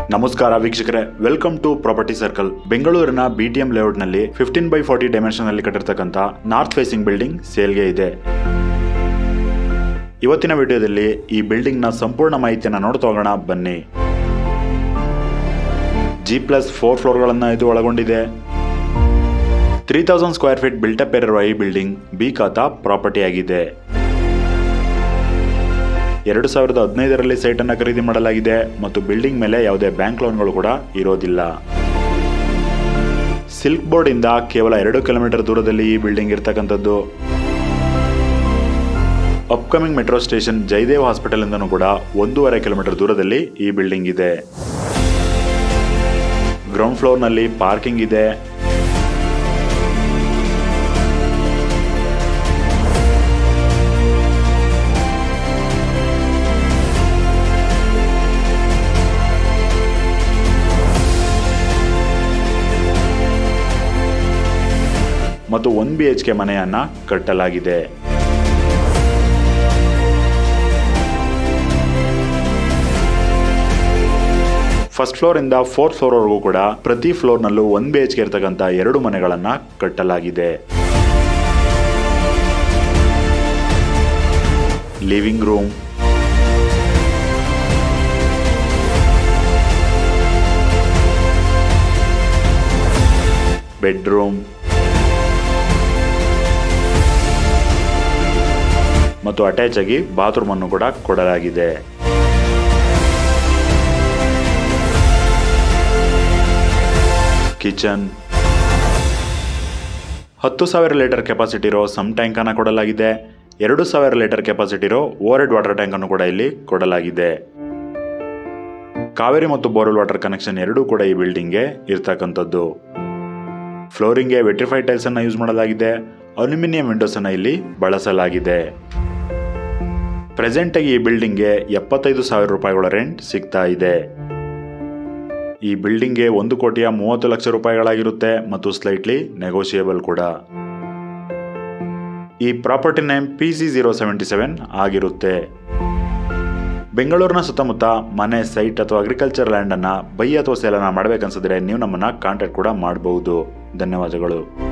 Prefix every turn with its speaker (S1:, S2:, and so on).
S1: ನಮಸ್ಕಾರ ವೀಕ್ಷಕರೇ welcome to property circle ಬೆಂಗಳೂರಿನ ಬಿಟಿಎಂ ಲೇಔಟ್ನಲ್ಲಿ ಫಿಫ್ಟೀನ್ ಬೈ ಫಾರ್ಟಿ ಡೈಮೆನ್ಷನ್ ಅಲ್ಲಿ ಕಟ್ಟಿರ್ತಕ್ಕಂಥ ನಾರ್ತ್ ಫೇಸಿಂಗ್ ಬಿಲ್ಡಿಂಗ್ ಸೇಲ್ಗೆ ಇದೆ ಇವತ್ತಿನ ವಿಡಿಯೋದಲ್ಲಿ ಈ ಬಿಲ್ಡಿಂಗ್ ನ ಸಂಪೂರ್ಣ ಮಾಹಿತಿಯನ್ನು ನೋಡ್ತಾ ಹೋಗೋಣ ಬನ್ನಿ ಜಿ ಪ್ಲಸ್ ಫೋರ್ ಫ್ಲೋರ್ಗಳನ್ನು ಇದು ಒಳಗೊಂಡಿದೆ three thousand square feet built up ಇರುವ ಈ ಬಿಲ್ಡಿಂಗ್ ಬಿ ಖಾತಾ ಪ್ರಾಪರ್ಟಿ ಆಗಿದೆ ಎರಡು ಸಾವಿರದ ಹದಿನೈದರಲ್ಲಿ ಸೈಟ್ ಅನ್ನು ಖರೀದಿ ಮಾಡಲಾಗಿದೆ ಮತ್ತು ಬಿಲ್ಡಿಂಗ್ ಮೇಲೆ ಯಾವುದೇ ಬ್ಯಾಂಕ್ ಲೋನ್ಗಳು ಕೂಡ ಇರೋದಿಲ್ಲ ಸಿಲ್ಕ್ ಬೋರ್ಡ್ ಇಂದ ಕೇವಲ ಎರಡು ಕಿಲೋಮೀಟರ್ ದೂರದಲ್ಲಿ ಈ ಬಿಲ್ಡಿಂಗ್ ಇರ್ತಕ್ಕಂಥದ್ದು upcoming metro station Jayadev hospital ಇಂದನೂ ಕೂಡ ಒಂದೂವರೆ ಕಿಲೋಮೀಟರ್ ದೂರದಲ್ಲಿ ಈ ಬಿಲ್ಡಿಂಗ್ ಇದೆ ಗ್ರೌಂಡ್ ಫ್ಲೋರ್ನಲ್ಲಿ ಪಾರ್ಕಿಂಗ್ ಇದೆ ಮತ್ತು ಒನ್ ಬಿ ಎಚ್ ಕೆ ಮನೆಯನ್ನ ಕಟ್ಟಲಾಗಿದೆ ಫಸ್ಟ್ ಫ್ಲೋರ್ ಇಂದ ಫೋರ್ತ್ ಫ್ಲೋರ್ ವರೆಗೂ ಕೂಡ ಪ್ರತಿ ಫ್ಲೋರ್ ನಲ್ಲೂ ಒನ್ ಬಿ ಎಚ್ ಕೆ ಇರತಕ್ಕಂತ ಎರಡು ಮನೆಗಳನ್ನ ಕಟ್ಟಲಾಗಿದೆ ಲಿವಿಂಗ್ ರೂಮ್ ಬೆಡ್ರೂಮ್ ಮತ್ತು ಅಟ್ಯಾಚ್ ಆಗಿ ಬಾತ್ರೂಮ್ ಅನ್ನು ಕೂಡ ಕೊಡಲಾಗಿದೆ ಕಿಚನ್ ಹತ್ತು ಸಾವಿರ ಲೀಟರ್ ಕೆಪಾಸಿಟಿ ಇರೋ ಸಮ್ ಟ್ಯಾಂಕ್ ಅನ್ನು ಕೊಡಲಾಗಿದೆ ಎರಡು ಸಾವಿರ ಲೀಟರ್ ಕೆಪಾಸಿಟಿ ಇರೋ ಓವರ್ ಹೆಡ್ ವಾಟರ್ ಟ್ಯಾಂಕ್ ಅನ್ನು ಕೂಡ ಇಲ್ಲಿ ಕೊಡಲಾಗಿದೆ ಕಾವೇರಿ ಮತ್ತು ಬೋರ್ವೆಲ್ ವಾಟರ್ ಕನೆಕ್ಷನ್ ಎರಡೂ ಕೂಡ ಈ ಬಿಲ್ಡಿಂಗ್ಗೆ ಇರ್ತಕ್ಕಂಥದ್ದು ಫ್ಲೋರಿಂಗ್ಗೆ ವೆಟ್ರಿಫೈಡ್ ಟೈಲ್ಸ್ ಅನ್ನು ಯೂಸ್ ಮಾಡಲಾಗಿದೆ ಅಲ್ಯೂಮಿನಿಯಂ ವಿಂಡೋಸ್ ಅನ್ನು ಇಲ್ಲಿ ಬಳಸಲಾಗಿದೆ ಪ್ರೆಸೆಂಟ್ ಆಗಿ ಈ ಬಿಲ್ಡಿಂಗ್ಗೆ ಎಪ್ಪತ್ತೈದು ಸಾವಿರ ರೂಪಾಯಿಗಳ ರೆಂಟ್ ಸಿಗ್ತಾ ಇದೆ ಈ ಬಿಲ್ಡಿಂಗ್ಗೆ ಒಂದು ಕೋಟಿಯ ಮೂವತ್ತು ಲಕ್ಷ ರೂಪಾಯಿಗಳಾಗಿರುತ್ತೆ ಮತ್ತು ಸ್ಲೈಟ್ಲಿ ನೆಗೋಷಿಯೇಬಲ್ ಕೂಡ ಈ property name P C zero seventy seven ಆಗಿರುತ್ತೆ ಬೆಂಗಳೂರಿನ ಸುತ್ತಮುತ್ತ ಮನೆ ಸೈಟ್ ಅಥವಾ ಅಗ್ರಿಕಲ್ಚರ್ ಲ್ಯಾಂಡ್ ಅನ್ನ ಬೈ ಅಥವಾ ಸೇಲನ ಮಾಡಬೇಕನ್ಸಿದ್ರೆ ನೀವು ನಮ್ಮನ್ನ ಕಾಂಟ್ಯಾಕ್ಟ್ ಕೂಡ ಮಾಡಬಹುದು ಧನ್ಯವಾದಗಳು